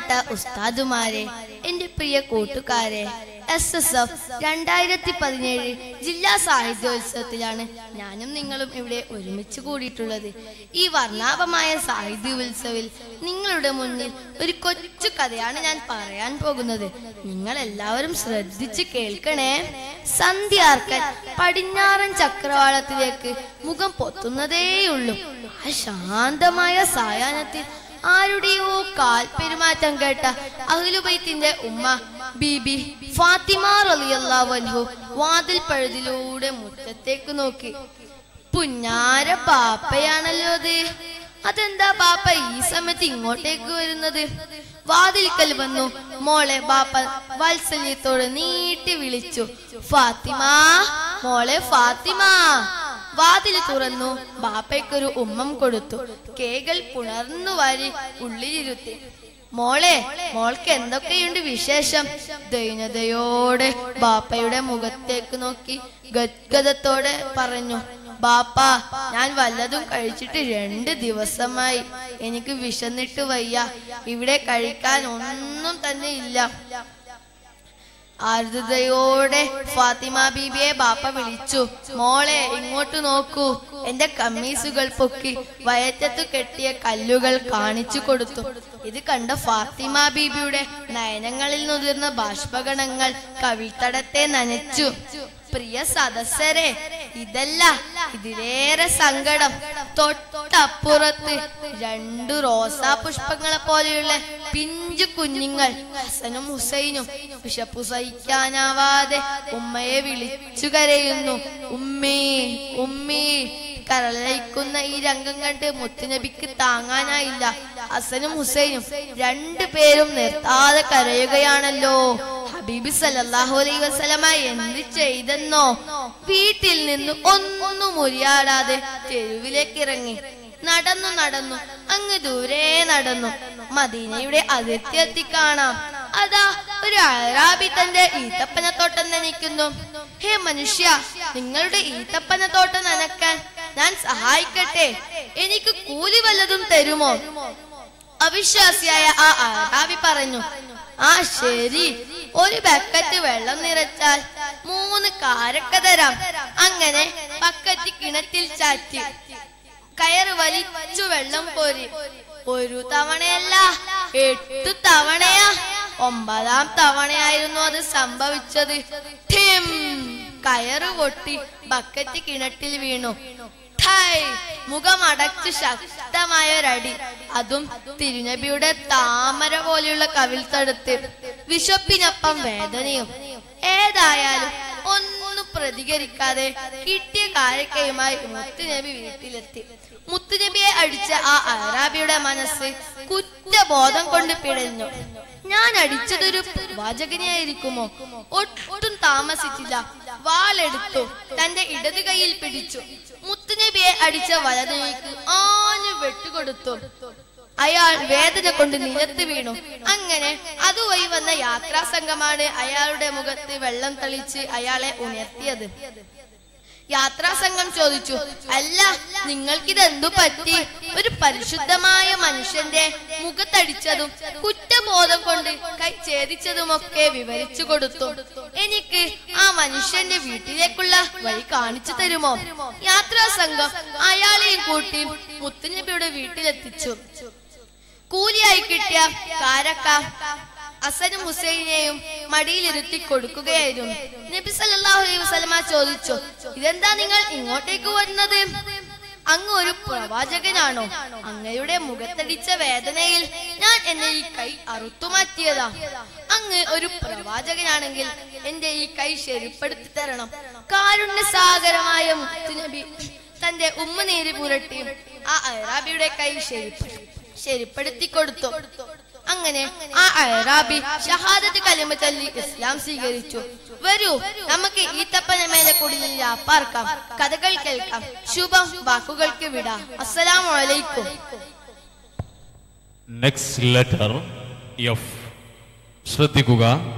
ബഹുമാനപ്പെട്ട ഉസ്താദുമാരെ എന്റെ പ്രിയ കൂട്ടുകാരെ എസ് എസ് എഫ് രണ്ടായിരത്തി പതിനേഴ് ജില്ലാ സാഹിത്യോത്സവത്തിലാണ് ഞാനും നിങ്ങളും ഇവിടെ ഒരുമിച്ച് കൂടിയിട്ടുള്ളത് ഈ വർണ്ണാഭമായ സാഹിത്യോത്സവിൽ നിങ്ങളുടെ മുന്നിൽ ഒരു കൊച്ചു കഥയാണ് ഞാൻ പറയാൻ പോകുന്നത് നിങ്ങൾ എല്ലാവരും ശ്രദ്ധിച്ച് കേൾക്കണേ സന്ധ്യാർക്കൻ പടിഞ്ഞാറൻ ചക്രവാളത്തിലേക്ക് മുഖം പൊത്തുന്നതേയുള്ളൂ ആ ശാന്തമായ സായാഹ്നത്തിൽ ആരുടെയോ കാൽ പെരുമാറ്റം കേട്ട അഹ്ലുബൈത്തിന്റെ ഉമ്മ ബീബി ഫാത്തിമ റളിയല്ലാഹു അൻഹു വാതിൽ പഴുതിലൂടെ മുറ്റത്തേക്ക് നോക്കി പുന്നാര പാപ്പയാണല്ലോ അത് അതെന്താ പാപ്പ ഈ സമയത്ത് ഇങ്ങോട്ടേക്ക് വരുന്നത് വാതിൽക്കൽ വന്നു മോളെ ബാപ്പ വാത്സല്യത്തോടെ നീട്ടി വിളിച്ചു ഫാത്തിമ മോളെ ഫാത്തിമ വാതിൽ തുറന്നു ബാപ്പയ്ക്കൊരു ഉമ്മം കൊടുത്തു കേകൾ പുണർന്നു വാരി ഉള്ളിലിരുത്തി മോളെ മോൾക്ക് എന്തൊക്കെയുണ്ട് വിശേഷം ദൈനതയോടെ ബാപ്പയുടെ മുഖത്തേക്ക് നോക്കി ഗദ്ഗതത്തോടെ പറഞ്ഞു ബാപ്പ ഞാൻ വല്ലതും കഴിച്ചിട്ട് രണ്ട് ദിവസമായി എനിക്ക് വിശന്നിട്ട് വയ്യ ഇവിടെ കഴിക്കാൻ ഒന്നും തന്നെ ഇല്ല ആർദ്രതയോടെ ഫാത്തിമ ബീബിയെ ബാപ്പ വിളിച്ചു മോളെ ഇങ്ങോട്ട് നോക്കൂ എന്റെ കമ്മീസുകൾ പൊക്കി വയറ്റത്തു കെട്ടിയ കല്ലുകൾ കാണിച്ചു കൊടുത്തു ഇത് കണ്ട ഫാത്തിമ ബീബിയുടെ നയനങ്ങളിൽ നുതിർന്ന ബാഷ്പഗണങ്ങൾ കവിൾത്തടത്തെ നനച്ചു പ്രിയ സദസ്സരെ ഇതല്ല ഇതിലേറെ സങ്കടം തൊട്ടപ്പുറത്ത് രണ്ടു റോസാ പുഷ്പങ്ങളെ പോലെയുള്ള പിഞ്ചു കുഞ്ഞുങ്ങൾ ഹസനും ഹുസൈനും വിശപ്പു സഹിക്കാനാവാതെ ഉമ്മയെ വിളിച്ചു കരയുന്നു ഉമ്മേ ഉമ്മേ കരളയിക്കുന്ന ഈ രംഗം കണ്ട് മുത്തുനബിക്ക് താങ്ങാനായില്ല ഹസനും ഹുസൈനും രണ്ടുപേരും നിർത്താതെ കരയുകയാണല്ലോ ഹബീബി സല്ലല്ലാഹു അലൈഹി വസല്ലമ എന്ത് ചെയ്തെന്നോ വീട്ടിൽ നിന്ന് ഒന്നും മുരിയാടാതെ തെരുവിലേക്ക് ഇറങ്ങി നടന്നു നടന്നു അങ്ങ് ദൂരെ നടന്നു മദീനയുടെ അതിർത്തി എത്തി കാണാം അതാ ഒരു അറാബി തന്റെ ഈത്തപ്പനത്തോട്ടം നനയ്ക്കുന്നു ഹേ മനുഷ്യ നിങ്ങളുടെ ഈത്തപ്പനത്തോട്ടം നനക്കാൻ ഞാൻ സഹായിക്കട്ടെ എനിക്ക് കൂലി വല്ലതും തരുമോ അവിശ്വാസിയായ ആ അറാബി പറഞ്ഞു ആ ശരി ഒരു ബക്കറ്റ് വെള്ളം നിറച്ചാൽ മൂന്ന് കാരക്ക തരാം അങ്ങനെ ബക്കറ്റ് കിണറ്റിൽ ചാറ്റി കയറ് വലിച്ചു വെള്ളം കോരി ഒരു തവണയല്ല എട്ടു തവണയാ ഒമ്പതാം തവണയായിരുന്നു അത് സംഭവിച്ചത് ഠിം! കയറ് പൊട്ടി ബക്കറ്റ് കിണറ്റിൽ വീണു ഠായ്! മുഖമടച്ച് ശക്തമായ ഒരടി അതും തിരുനബിയുടെ താമര പോലെയുള്ള കവിൽ തടുത്ത് വിശപ്പിനൊപ്പം വേദനയും ഏതായാലും ഒന്നും പ്രതികരിക്കാതെ കിട്ടിയ കാരക്കയുമായി മുത്തുനബി വീട്ടിലെത്തി മുത്തുനബിയെ അടിച്ച ആ അറാബിയുടെ മനസ്സ് കുറ്റബോധം കൊണ്ട് പിടഞ്ഞു ഞാൻ അടിച്ചതൊരു പ്രവാചകനെയായിരിക്കുമോ ഒട്ടും താമസിച്ചില്ല വാളെടുത്തു തന്റെ ഇടത് കൈയിൽ പിടിച്ചു മുത്തുനബിയെ അടിച്ച വലതുകൈക്ക് ആഞ്ഞു വെട്ടുകൊടുത്തു അയാൾ വേദന കൊണ്ട് നിലത്ത് വീണു അങ്ങനെ അതുവഴി വന്ന യാത്രാ സംഘമാണ് അയാളുടെ മുഖത്ത് വെള്ളം തളിച്ച് അയാളെ ഉണർത്തിയത് യാത്രാ സംഘം ചോദിച്ചു അല്ല നിങ്ങൾക്കിത് എന്തു പറ്റി ഒരു പരിശുദ്ധമായ മനുഷ്യന്റെ മുഖത്തടിച്ചതും കുറ്റബോധം കൊണ്ട് കൈ ഛേദിച്ചതുമൊക്കെ വിവരിച്ചു കൊടുത്തു എനിക്ക് ആ മനുഷ്യന്റെ വീട്ടിലേക്കുള്ള വഴി കാണിച്ചു തരുമോ യാത്രാ സംഘം അയാളെയും കൂട്ടി മുത്തുനബിയുടെ വീട്ടിലെത്തിച്ചു കൂലിയായി കിട്ടിയ കാരക്ക അസനും ഹുസൈനെയും മടിയിലിരുത്തി കൊടുക്കുകയായിരുന്നു നബി സല്ലല്ലാഹു അലൈഹി വസല്ലമ ചോദിച്ചു ഇതെന്താ നിങ്ങൾ ഇങ്ങോട്ടേക്ക് വരുന്നത് അങ്ങ് ഒരു പ്രവാചകനാണോ അങ്ങയുടെ മുഖത്തടിച്ച വേദനയിൽ ഞാൻ എന്റെ ഈ കൈ അറുത്തുമാറ്റിയതാ അങ്ങ് ഒരു പ്രവാചകനാണെങ്കിൽ എന്റെ ഈ കൈ ശരിപ്പെടുത്തി തരണം കാരുണ്യ സാഗരമായ മുത്തുനബി തന്റെ ഉമ്മനീര് പുരട്ടി ആ അറാബിയുടെ കൈ ശരിപ്പെടുത്തി ശരിപ്പെടുത്തി കൊടുത്തു അങ്ങനെ ആ അറാബി ഷഹാദത്ത് കലിമ ചൊല്ലി ഇസ്ലാം സ്വീകരിച്ചു വരൂ നമുക്ക് ഈ തപ്പന മേലെ കുടിലിൽ പാർക്കാം കഥകൾ കേൾക്കാം ശുഭം വാക്കുകൾക്ക് വിടാം അസ്സലാമു അലൈക്കും നെക്സ്റ്റ് ലെറ്റർ എഫ് ശ്രദ്ധിക്കുക